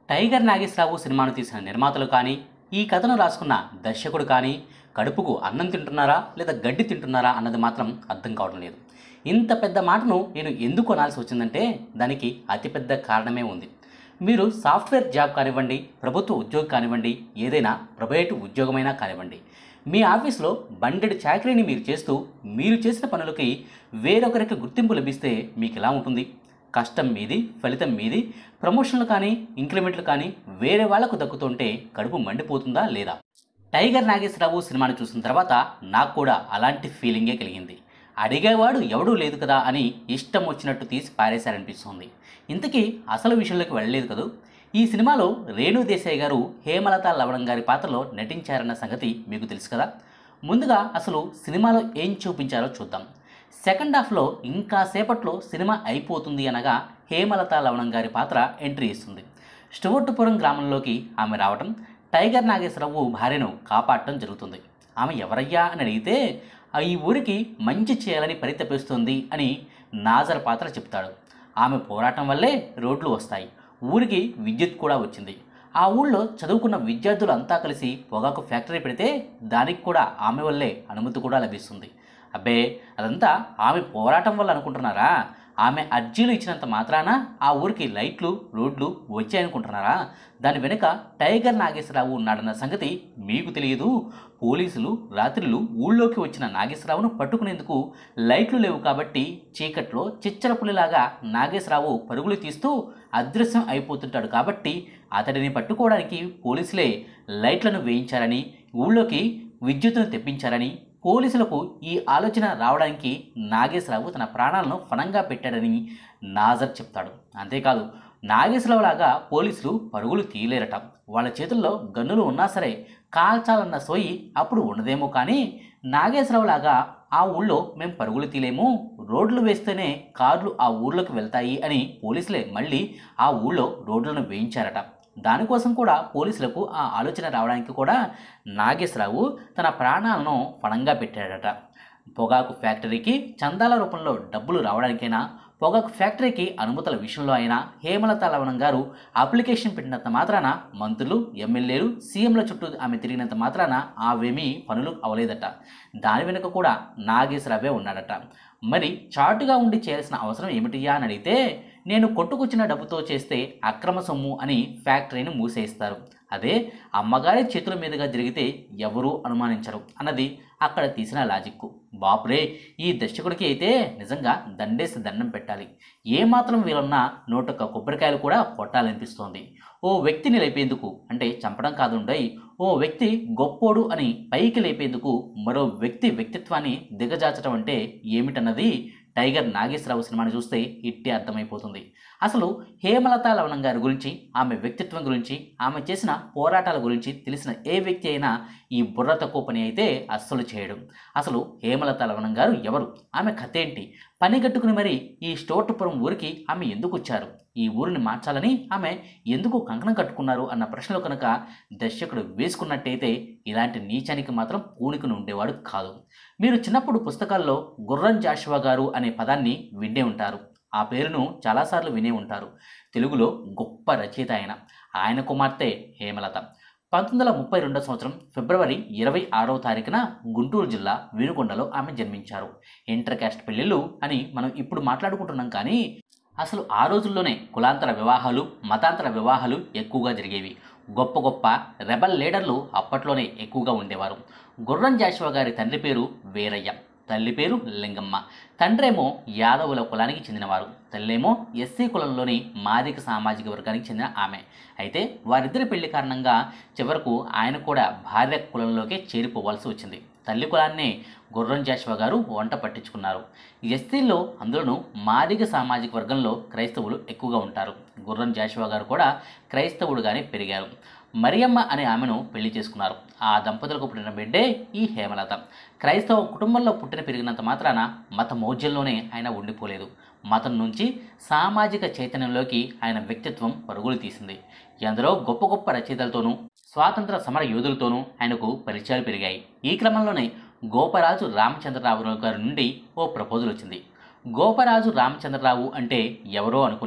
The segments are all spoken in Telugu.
టైగర్ నాగేశ్వరరావు సినిమాను తీసిన నిర్మాతలు కానీ ఈ కథను రాసుకున్న దర్శకుడు కానీ కడుపుకు అన్నం తింటున్నారా లేదా గడ్డి తింటున్నారా అన్నది మాత్రం అర్థం కావడం లేదు ఇంత పెద్ద మాటను నేను ఎందుకు అనాల్సి వచ్చిందంటే దానికి అతిపెద్ద కారణమే ఉంది మీరు సాఫ్ట్వేర్ జాబ్ కానివ్వండి ప్రభుత్వ ఉద్యోగం కానివ్వండి ఏదైనా ప్రైవేటు ఉద్యోగమైనా కానివ్వండి మీ ఆఫీస్లో బండెడు చాకరీని మీరు చేస్తూ మీరు చేసిన పనులకి వేరొకరికి గుర్తింపు లభిస్తే మీకు ఎలా ఉంటుంది కష్టం మీది ఫలితం మీది ప్రమోషన్లు కానీ ఇంక్రిమెంట్లు కానీ వేరే వాళ్లకు దక్కుతుంటే కడుపు మండిపోతుందా లేదా టైగర్ నాగేశ్వరరావు సినిమాను చూసిన తర్వాత నాకు కూడా అలాంటి ఫీలింగే కలిగింది అడిగేవాడు ఎవడూ లేదు కదా అని ఇష్టం వచ్చినట్టు తీసి పారేశారనిపిస్తుంది ఇంతకీ అసలు విషయంలోకి వెళ్ళలేదు కదూ ఈ సినిమాలో రేణు దేశాయ్ గారు హేమలత లవణం గారి పాత్రలో నటించారన్న సంగతి మీకు తెలుసు కదా ముందుగా అసలు సినిమాలో ఏం చూపించారో చూద్దాం సెకండ్ హాఫ్లో ఇంకా సేపట్లో సినిమా అయిపోతుంది అనగా హేమలత లవణం గారి పాత్ర ఎంట్రీ ఇస్తుంది స్టువర్టుపురం గ్రామంలోకి ఆమె రావటం టైగర్ నాగేశ్వరరావు భార్యను కాపాడటం జరుగుతుంది ఆమె ఎవరయ్యా అని అడిగితే "ఆ ఈ ఊరికి మంచి చేయాలని పరితపిస్తుంది అని నాజర్ పాత్ర చెప్తాడు ఆమె పోరాటం వల్లే రోడ్లు వస్తాయి ఊరికి విద్యుత్ కూడా వచ్చింది ఆ ఊళ్ళో చదువుకున్న విద్యార్థులు అంతా కలిసి పొగాకు ఫ్యాక్టరీ పెడితే దానికి కూడా ఆమె వల్లే అనుమతి కూడా లభిస్తుంది అబ్బే అదంతా ఆమె పోరాటం వల్ల అనుకుంటున్నారా ఆమె అర్జీలు ఇచ్చినంత మాత్రాన ఆ ఊరికి లైట్లు రోడ్లు వచ్చాయనుకుంటున్నారా దాని వెనుక టైగర్ నాగేశ్వరరావు ఉన్నాడన్న సంగతి మీకు తెలియదు పోలీసులు రాత్రులు ఊళ్ళోకి వచ్చిన నాగేశ్వరరావును పట్టుకునేందుకు లైట్లు లేవు కాబట్టి చీకట్లో చిచ్చరపులిలాగా నాగేశ్వరరావు పరుగులు తీస్తూ అదృశ్యం అయిపోతుంటాడు కాబట్టి అతడిని పట్టుకోవడానికి పోలీసులే లైట్లను వేయించారని ఊళ్ళోకి విద్యుత్తును తెప్పించారని పోలీసులకు ఈ ఆలోచన రావడానికి నాగేశ్వరరావు తన ప్రాణాలను ఫణంగా పెట్టాడని నాజర్ చెప్తాడు అంతేకాదు నాగేశ్వరరావు లాగా పోలీసులు పరుగులు తీయలేరట వాళ్ళ చేతుల్లో గన్నులు ఉన్నా సరే కాల్చాలన్న సోయి అప్పుడు ఉండదేమో కానీ నాగేశ్వరరావు లాగా ఆ ఊళ్ళో మేము పరుగులు తీలేము రోడ్లు వేస్తేనే కార్లు ఆ ఊళ్ళోకి వెళ్తాయి అని పోలీసులే మళ్ళీ ఆ ఊళ్ళో రోడ్లను వేయించారట దానికోసం కూడా పోలీసులకు ఆ ఆలోచన రావడానికి కూడా నాగేశ్వరరావు తన ప్రాణాలను పణంగా పెట్టాడట పొగాకు ఫ్యాక్టరీకి చందాల రూపంలో డబ్బులు రావడానికైనా పొగాకు ఫ్యాక్టరీకి అనుమతుల విషయంలో అయినా హేమలత లవణం గారు అప్లికేషన్ పెట్టినంత మాత్రాన మంత్రులు ఎమ్మెల్యేలు సీఎంల చుట్టూ ఆమె తిరిగినంత మాత్రాన అవేమీ పనులు అవలేదట దాని వెనుక కూడా నాగేశ్వరరావే ఉన్నాడట మరి చాటుగా ఉండి చేయాల్సిన అవసరం ఏమిటియా అని అడిగితే నేను కొట్టుకొచ్చిన డబ్బుతో చేస్తే అక్రమ సొమ్ము అని ఫ్యాక్టరీని మూసేస్తారు అదే అమ్మగారి చేతుల మీదుగా జరిగితే ఎవరూ అనుమానించరు అన్నది అక్కడ తీసిన లాజిక్కు బాపురే ఈ దర్శకుడికి అయితే నిజంగా దండేసి దండం పెట్టాలి ఏమాత్రం వీలున్నా నూటొక్క కొబ్బరికాయలు కూడా కొట్టాలనిపిస్తోంది ఓ వ్యక్తిని లేపేందుకు అంటే చంపడం కాదుండయి ఓ వ్యక్తి గొప్పోడు అని పైకి లేపేందుకు మరో వ్యక్తి వ్యక్తిత్వాన్ని దిగజాచడం అంటే ఏమిటన్నది టైగర్ నాగేశ్వరరావు సినిమాని చూస్తే ఇట్టే అర్థమైపోతుంది అసలు హేమలత లవణం గారి గురించి ఆమె వ్యక్తిత్వం గురించి ఆమె చేసిన పోరాటాల గురించి తెలిసిన ఏ వ్యక్తి అయినా ఈ బుర్ర తక్కువ పని అయితే అస్సలు చేయడం అసలు హేమలత లవణం గారు ఎవరు ఆమె కథ ఏంటి పని కట్టుకుని మరి ఈ స్టోర్టుపురం ఊరికి ఆమె ఎందుకు వచ్చారు ఈ ఊరిని మార్చాలని ఆమె ఎందుకు కంకణం కట్టుకున్నారు అన్న ప్రశ్నలు కనుక దర్శకుడు వేసుకున్నట్టయితే ఇలాంటి నీచానికి మాత్రం పూనుకుని ఉండేవాడు కాదు మీరు చిన్నప్పుడు పుస్తకాల్లో గుర్రం జాషువా గారు అనే పదాన్ని విండే ఉంటారు ఆ పేరును చాలాసార్లు వినే ఉంటారు తెలుగులో గొప్ప రచయిత ఆయన ఆయన కుమార్తె హేమలత పంతొమ్మిది వందల ముప్పై రెండో సంవత్సరం ఫిబ్రవరి ఇరవై ఆరవ తారీఖున గుంటూరు జిల్లా వినుకొండలో ఆమె జన్మించారు ఇంటర్ క్యాస్ట్ పెళ్ళిళ్ళు అని మనం ఇప్పుడు మాట్లాడుకుంటున్నాం కానీ అసలు ఆ రోజుల్లోనే కులాంతర వివాహాలు మతాంతర వివాహాలు ఎక్కువగా జరిగేవి గొప్ప గొప్ప రెబల్ లీడర్లు అప్పట్లోనే ఎక్కువగా ఉండేవారు గుర్రం జాషువా గారి తండ్రి పేరు వీరయ్య తల్లి పేరు లింగమ్మ తండ్రేమో యాదవుల కులానికి చెందినవారు తల్లేమో ఎస్సీ కులంలోని మాదిక సామాజిక వర్గానికి చెందిన ఆమె అయితే వారిద్దరి పెళ్లి కారణంగా చివరకు ఆయన కూడా భార్య కులంలోకే చేరిపోవాల్సి వచ్చింది తల్లి కులాన్నే గుర్రం జాషువా గారు వంట పట్టించుకున్నారు ఎస్సీల్లో అందులోనూ మాదిగ సామాజిక వర్గంలో క్రైస్తవులు ఎక్కువగా ఉంటారు గుర్రం జాషువా గారు కూడా క్రైస్తవుడుగానే పెరిగారు మరియమ్మ అనే ఆమెను పెళ్లి చేసుకున్నారు ఆ దంపతులకు పుట్టిన బిడ్డే ఈ హేమలత క్రైస్తవ కుటుంబంలో పుట్టిన పెరిగినంత మాత్రాన మత మౌజ్యంలోనే ఆయన ఉండిపోలేదు మతం నుంచి సామాజిక చైతన్యంలోకి ఆయన వ్యక్తిత్వం పరుగులు తీసింది ఎందరో గొప్ప గొప్ప రచయితలతోనూ స్వాతంత్ర సమర యోధులతోనూ ఆయనకు పరిచయాలు పెరిగాయి ఈ క్రమంలోనే గోపరాజు రామచంద్రరావు గారి నుండి ఓ ప్రపోజల్ వచ్చింది గోపరాజు రామచంద్రరావు అంటే ఎవరో అనుకునేరు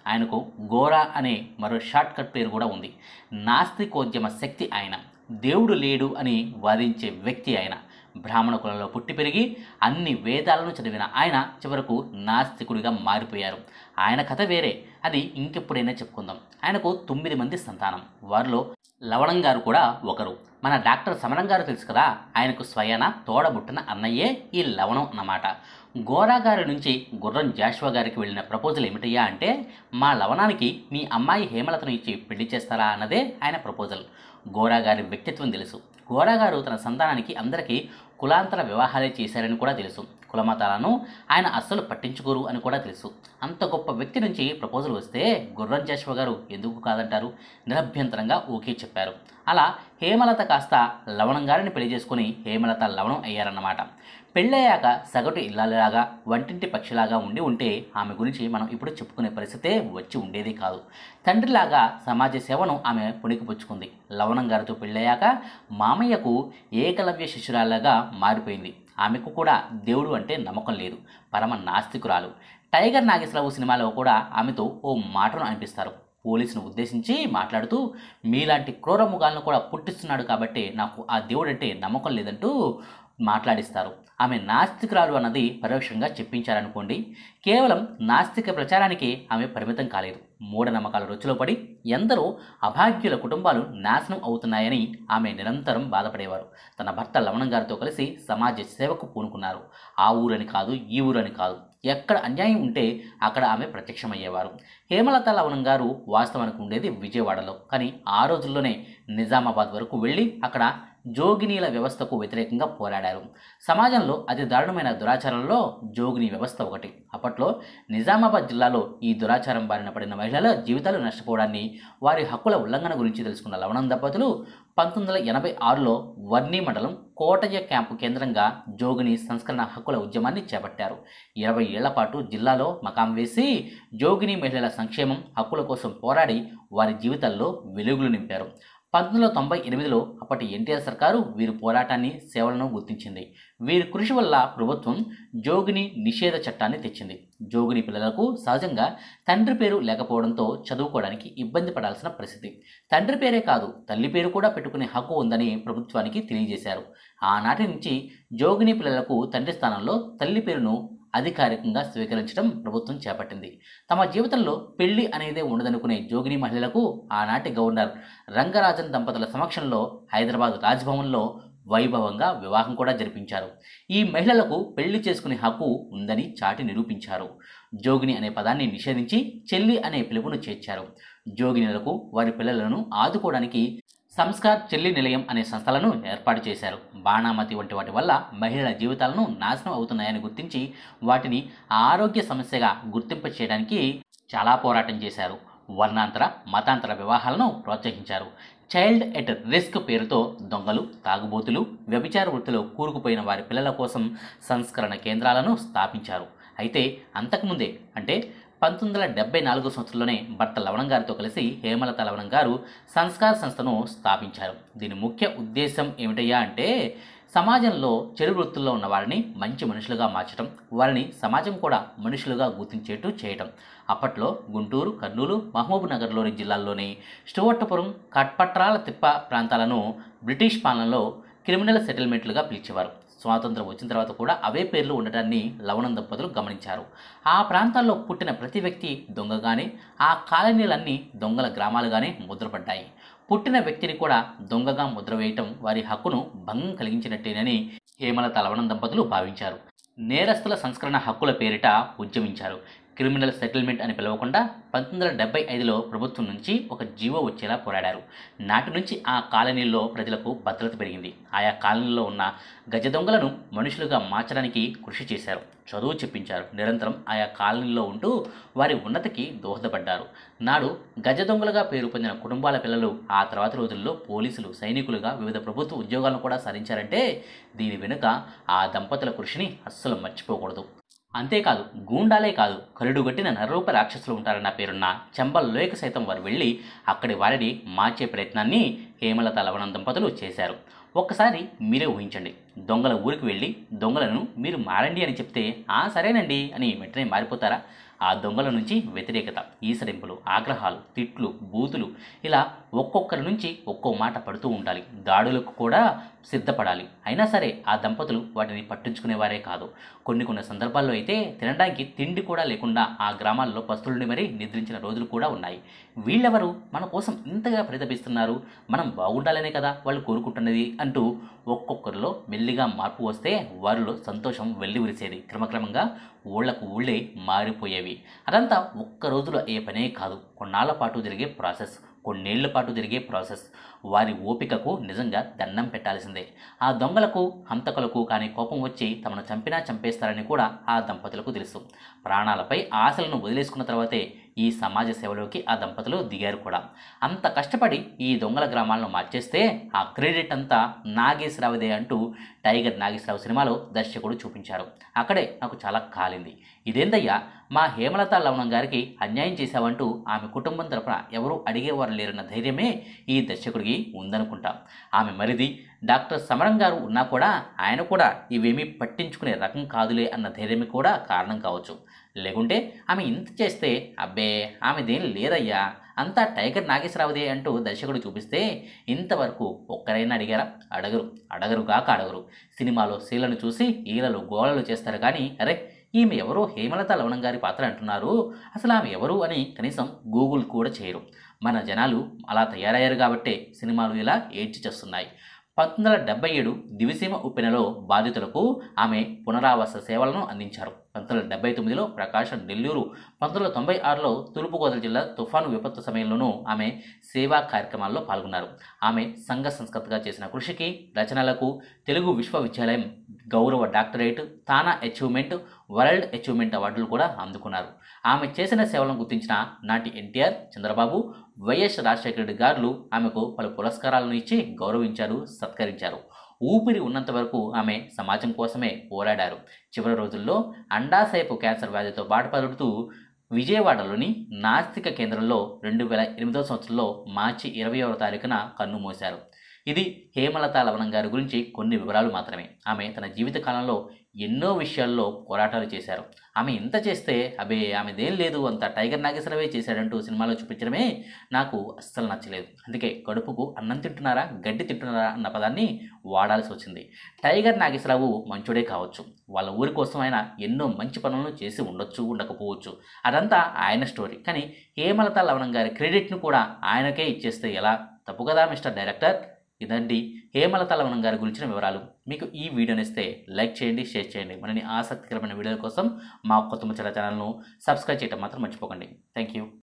ఆయనకు గోరా అనే మరో షార్ట్ కట్ పేరు కూడా ఉంది నాస్తికోద్యమ శక్తి ఆయన దేవుడు లేడు అని వాదించే వ్యక్తి ఆయన బ్రాహ్మణ కులంలో పుట్టి పెరిగి అన్ని వేదాలను చదివిన ఆయన చివరకు నాస్తికుడిగా మారిపోయారు ఆయన కథ వేరే అది ఇంకెప్పుడైనా చెప్పుకుందాం ఆయనకు తొమ్మిది మంది సంతానం వారిలో లవణం గారు కూడా ఒకరు మన డాక్టర్ సమరం గారు తెలుసు కదా ఆయనకు స్వయాన తోడబుట్టిన అన్నయ్యే ఈ లవణం అన్నమాట గోరా గారి నుంచి గుర్రం జాషువా గారికి వెళ్ళిన ప్రపోజల్ ఏమిటయ్యా అంటే మా లవణానికి మీ అమ్మాయి హేమలతను ఇచ్చి పెళ్లి చేస్తారా అన్నదే ఆయన ప్రపోజల్ గోరా గారి వ్యక్తిత్వం తెలుసు గోరా గారు తన సంతానానికి అందరికీ కులాంతర వివాహాలే చేశారని కూడా తెలుసు కులమతాలను ఆయన అస్సలు పట్టించుకోరు అని కూడా తెలుసు అంత గొప్ప వ్యక్తి నుంచి ప్రపోజల్ వస్తే గుర్రం జాషువా గారు ఎందుకు కాదంటారు నిరభ్యంతరంగా ఓకే చెప్పారు అలా హేమలత కాస్త లవణం గారిని పెళ్లి చేసుకుని హేమలత లవణం అయ్యారన్నమాట పెళ్ళయ్యాక సగటు ఇల్లాలాగా వంటింటి పక్షిలాగా ఉండి ఉంటే ఆమె గురించి మనం ఇప్పుడు చెప్పుకునే పరిస్థితే వచ్చి ఉండేది కాదు తండ్రిలాగా సమాజ సేవను ఆమె పుణికిపుచ్చుకుంది లవణం గారితో పెళ్ళయ్యాక మామయ్యకు ఏకలవ్య శిష్యురాలాగా మారిపోయింది ఆమెకు కూడా దేవుడు అంటే నమ్మకం లేదు పరమ నాస్తికురాలు టైగర్ నాగేశ్వరరావు సినిమాలో కూడా ఆమెతో ఓ మాటను అనిపిస్తారు పోలీసును ఉద్దేశించి మాట్లాడుతూ మీలాంటి క్రూర ముఖాలను కూడా పుట్టిస్తున్నాడు కాబట్టి నాకు ఆ దేవుడు అంటే నమ్మకం లేదంటూ మాట్లాడిస్తారు ఆమె నాస్తికురాలు అన్నది పరోక్షంగా చెప్పించారనుకోండి కేవలం నాస్తిక ప్రచారానికి ఆమె పరిమితం కాలేదు మూఢనమ్మకాల రుచిలో పడి ఎందరో అభాగ్యుల కుటుంబాలు నాశనం అవుతున్నాయని ఆమె నిరంతరం బాధపడేవారు తన భర్త లవణం గారితో కలిసి సమాజ సేవకు పూనుకున్నారు ఆ ఊరని కాదు ఈ ఊరని కాదు ఎక్కడ అన్యాయం ఉంటే అక్కడ ఆమె ప్రత్యక్షమయ్యేవారు హేమలత లవణం గారు వాస్తవానికి ఉండేది విజయవాడలో కానీ ఆ రోజుల్లోనే నిజామాబాద్ వరకు వెళ్ళి అక్కడ జోగినీల వ్యవస్థకు వ్యతిరేకంగా పోరాడారు సమాజంలో అతి దారుణమైన దురాచారంలో జోగిని వ్యవస్థ ఒకటి అప్పట్లో నిజామాబాద్ జిల్లాలో ఈ దురాచారం బారిన పడిన మహిళల జీవితాలు నష్టపోవడాన్ని వారి హక్కుల ఉల్లంఘన గురించి తెలుసుకున్న లవణం దంపతులు పంతొమ్మిది వందల ఎనభై ఆరులో వర్ణి మండలం కోటయ్య క్యాంపు కేంద్రంగా జోగిని సంస్కరణ హక్కుల ఉద్యమాన్ని చేపట్టారు ఇరవై ఏళ్ల పాటు జిల్లాలో మకాం వేసి జోగిని మహిళల సంక్షేమం హక్కుల కోసం పోరాడి వారి జీవితాల్లో వెలుగులు నింపారు పంతొమ్మిది వందల తొంభై ఎనిమిదిలో అప్పటి ఎన్టీఆర్ సర్కారు వీరి పోరాటాన్ని సేవలను గుర్తించింది వీరి కృషి వల్ల ప్రభుత్వం జోగిని నిషేధ చట్టాన్ని తెచ్చింది జోగిని పిల్లలకు సహజంగా తండ్రి పేరు లేకపోవడంతో చదువుకోవడానికి ఇబ్బంది పడాల్సిన పరిస్థితి తండ్రి పేరే కాదు తల్లి పేరు కూడా పెట్టుకునే హక్కు ఉందని ప్రభుత్వానికి తెలియజేశారు ఆనాటి నుంచి జోగిని పిల్లలకు తండ్రి స్థానంలో తల్లి పేరును అధికారికంగా స్వీకరించడం ప్రభుత్వం చేపట్టింది తమ జీవితంలో పెళ్లి అనేదే ఉండదనుకునే జోగిని మహిళలకు ఆనాటి గవర్నర్ రంగరాజన్ దంపతుల సమక్షంలో హైదరాబాద్ రాజ్భవన్లో వైభవంగా వివాహం కూడా జరిపించారు ఈ మహిళలకు పెళ్లి చేసుకునే హక్కు ఉందని చాటి నిరూపించారు జోగిని అనే పదాన్ని నిషేధించి చెల్లి అనే పిలుపును చేర్చారు జోగినులకు వారి పిల్లలను ఆదుకోవడానికి సంస్కార్ చెల్లి నిలయం అనే సంస్థలను ఏర్పాటు చేశారు బాణామతి వంటి వాటి వల్ల మహిళల జీవితాలను నాశనం అవుతున్నాయని గుర్తించి వాటిని ఆరోగ్య సమస్యగా గుర్తింప చేయడానికి చాలా పోరాటం చేశారు వర్ణాంతర మతాంతర వివాహాలను ప్రోత్సహించారు చైల్డ్ ఎట్ రిస్క్ పేరుతో దొంగలు తాగుబోతులు వ్యభిచార వృత్తిలో కూరుకుపోయిన వారి పిల్లల కోసం సంస్కరణ కేంద్రాలను స్థాపించారు అయితే అంతకుముందే అంటే పంతొమ్మిది వందల డెబ్బై నాలుగో సంవత్సరంలోనే భర్త లవణం గారితో కలిసి హేమలత లవణం గారు సంస్కార్ సంస్థను స్థాపించారు దీని ముఖ్య ఉద్దేశం ఏమిటయ్యా అంటే సమాజంలో చెడు వృత్తుల్లో ఉన్న వారిని మంచి మనుషులుగా మార్చడం వారిని సమాజం కూడా మనుషులుగా గుర్తించేట్టు చేయటం అప్పట్లో గుంటూరు కర్నూలు మహబూబ్ నగర్లోని జిల్లాల్లోని స్టువర్టపురం కట్పట్రాల తిప్ప ప్రాంతాలను బ్రిటిష్ పాలనలో క్రిమినల్ సెటిల్మెంట్లుగా పిలిచేవారు స్వాతంత్రం వచ్చిన తర్వాత కూడా అవే పేర్లు ఉండటాన్ని లవణం దంపతులు గమనించారు ఆ ప్రాంతాల్లో పుట్టిన ప్రతి వ్యక్తి దొంగగానే ఆ కాలనీలన్నీ దొంగల గ్రామాలుగానే ముద్రపడ్డాయి పుట్టిన వ్యక్తిని కూడా దొంగగా ముద్ర వేయటం వారి హక్కును భంగం కలిగించినట్టేనని హేమలత లవణం దంపతులు భావించారు నేరస్తుల సంస్కరణ హక్కుల పేరిట ఉద్యమించారు క్రిమినల్ సెటిల్మెంట్ అని పిలవకుండా పంతొమ్మిది వందల డెబ్బై ఐదులో ప్రభుత్వం నుంచి ఒక జీవో వచ్చేలా పోరాడారు నాటి నుంచి ఆ కాలనీల్లో ప్రజలకు భద్రత పెరిగింది ఆయా కాలనీలో ఉన్న గజ దొంగలను మనుషులుగా మార్చడానికి కృషి చేశారు చదువు చెప్పించారు నిరంతరం ఆయా కాలనీల్లో ఉంటూ వారి ఉన్నతికి దోహదపడ్డారు నాడు గజ దొంగలుగా పేరు పొందిన కుటుంబాల పిల్లలు ఆ తర్వాత రోజుల్లో పోలీసులు సైనికులుగా వివిధ ప్రభుత్వ ఉద్యోగాలను కూడా సాధించారంటే దీని వెనుక ఆ దంపతుల కృషిని అస్సలు మర్చిపోకూడదు అంతేకాదు గూండాలే కాదు కరుడుగట్టిన నరరూప రాక్షసులు ఉంటారన్న పేరున్న చెంబల్ లోయకు సైతం వారు వెళ్ళి అక్కడి వారిని మార్చే ప్రయత్నాన్ని హేమలత లవణం దంపతులు చేశారు ఒక్కసారి మీరే ఊహించండి దొంగల ఊరికి వెళ్ళి దొంగలను మీరు మారండి అని చెప్తే ఆ సరేనండి అని వెంటనే మారిపోతారా ఆ దొంగల నుంచి వ్యతిరేకత ఈసరింపులు ఆగ్రహాలు తిట్లు బూతులు ఇలా ఒక్కొక్కరి నుంచి ఒక్కో మాట పడుతూ ఉండాలి దాడులకు కూడా సిద్ధపడాలి అయినా సరే ఆ దంపతులు వాటిని పట్టించుకునేవారే కాదు కొన్ని కొన్ని సందర్భాల్లో అయితే తినడానికి తిండి కూడా లేకుండా ఆ గ్రామాల్లో పస్తులుండి మరీ నిద్రించిన రోజులు కూడా ఉన్నాయి వీళ్ళెవరు మన కోసం ఇంతగా పరితపిస్తున్నారు మనం బాగుండాలనే కదా వాళ్ళు కోరుకుంటున్నది అంటూ ఒక్కొక్కరిలో మెల్లిగా మార్పు వస్తే వారిలో సంతోషం వెళ్ళి విరిసేది క్రమక్రమంగా ఊళ్ళకు ఊళ్ళే మారిపోయేవి అదంతా ఒక్క రోజులో అయ్యే పనే కాదు కొన్నాళ్ల పాటు జరిగే ప్రాసెస్ కొన్నేళ్ల పాటు జరిగే ప్రాసెస్ వారి ఓపికకు నిజంగా దండం పెట్టాల్సిందే ఆ దొంగలకు హంతకులకు కానీ కోపం వచ్చి తమను చంపినా చంపేస్తారని కూడా ఆ దంపతులకు తెలుసు ప్రాణాలపై ఆశలను వదిలేసుకున్న తర్వాతే ఈ సమాజ సేవలోకి ఆ దంపతులు దిగారు కూడా అంత కష్టపడి ఈ దొంగల గ్రామాలను మార్చేస్తే ఆ క్రెడిట్ అంతా నాగేశ్వరరావుదే అంటూ టైగర్ నాగేశ్వరరావు సినిమాలో దర్శకుడు చూపించారు అక్కడే నాకు చాలా కాలింది ఇదేందయ్యా మా హేమలత లవణం గారికి అన్యాయం చేశావంటూ ఆమె కుటుంబం తరపున ఎవరూ అడిగేవారు లేరన్న ధైర్యమే ఈ దర్శకుడికి ఉందనుకుంటా ఆమె మరిది డాక్టర్ సమరం గారు ఉన్నా కూడా ఆయన కూడా ఇవేమీ పట్టించుకునే రకం కాదులే అన్న ధైర్యమే కూడా కారణం కావచ్చు లేకుంటే ఆమె ఇంత చేస్తే అబ్బే ఆమెదేం లేదయ్యా అంతా టైగర్ నాగేశ్వరరావుదే అంటూ దర్శకుడు చూపిస్తే ఇంతవరకు ఒక్కరైనా అడిగారా అడగరు అడగరు గాక అడగరు సినిమాలో శీలను చూసి ఈలలు గోళలు చేస్తారు కానీ అరే ఈమె ఎవరో హేమలత లవణం గారి పాత్ర అంటున్నారు అసలు ఆమె ఎవరు అని కనీసం గూగుల్ కూడా చేయరు మన జనాలు అలా తయారయ్యారు కాబట్టే సినిమాలు ఇలా ఏడ్చి చేస్తున్నాయి పంతొమ్మిది వందల డెబ్బై ఏడు దివిసీమ ఉప్పెనలో బాధితులకు ఆమె పునరావాస సేవలను అందించారు పంతొమ్మిది వందల డెబ్బై తొమ్మిదిలో ప్రకాశం నెల్లూరు పంతొమ్మిది వందల తొంభై ఆరులో తూర్పుగోదావరి జిల్లా తుఫాను విపత్తు సమయంలోనూ ఆమె సేవా కార్యక్రమాల్లో పాల్గొన్నారు ఆమె సంఘ సంస్కృతిగా చేసిన కృషికి రచనలకు తెలుగు విశ్వవిద్యాలయం గౌరవ doctorate TANA achievement world achievement అవార్డులు కూడా అందుకున్నారు ఆమె చేసిన సేవలను గుర్తించిన నాటి ఎన్టీఆర్ చంద్రబాబు వైఎస్ రాజశేఖర రెడ్డి గారులు ఆమెకు పలు పురస్కారాలను ఇచ్చి గౌరవించారు సత్కరించారు ఊపిరి ఉన్నంత వరకు ఆమె సమాజం కోసమే పోరాడారు చివరి రోజుల్లో అండాశయపు క్యాన్సర్ వ్యాధితో బాధపడుతూ విజయవాడలోని నాస్తిక కేంద్రంలో రెండు వేల ఎనిమిదవ సంవత్సరంలో మార్చి ఇరవయవ తారీఖున కన్ను మూశారు ఇది హేమలత లవణం గారి గురించి కొన్ని వివరాలు మాత్రమే ఆమె తన జీవిత కాలంలో ఎన్నో విషయాల్లో పోరాటాలు చేశారు ఆమె ఇంత చేస్తే అబే ఆమెదేం లేదు అంత టైగర్ నాగేశ్వరవే చేశాడంటూ సినిమాలో చూపించడమే నాకు అస్సలు నచ్చలేదు అందుకే కడుపుకు అన్నం తింటున్నారా గడ్డి తింటున్నారా అన్న పదాన్ని వాడాల్సి వచ్చింది టైగర్ నాగేశ్వరరావు మంచుడే కావచ్చు వాళ్ళ ఊరి కోసం ఆయన ఎన్నో మంచి పనులను చేసి ఉండొచ్చు ఉండకపోవచ్చు అదంతా ఆయన స్టోరీ కానీ హేమలత లవణం గారి క్రెడిట్ను కూడా ఆయనకే ఇచ్చేస్తే ఎలా తప్పు కదా మిస్టర్ డైరెక్టర్ ఇదండి హేమలత లవణం గారి గురించిన వివరాలు మీకు ఈ వీడియోని ఇస్తే లైక్ చేయండి షేర్ చేయండి మరిన్ని ఆసక్తికరమైన వీడియోల కోసం మా కొత్త ముచ్చట ఛానల్ను సబ్స్క్రైబ్ చేయడం మాత్రం మర్చిపోకండి థ్యాంక్ యూ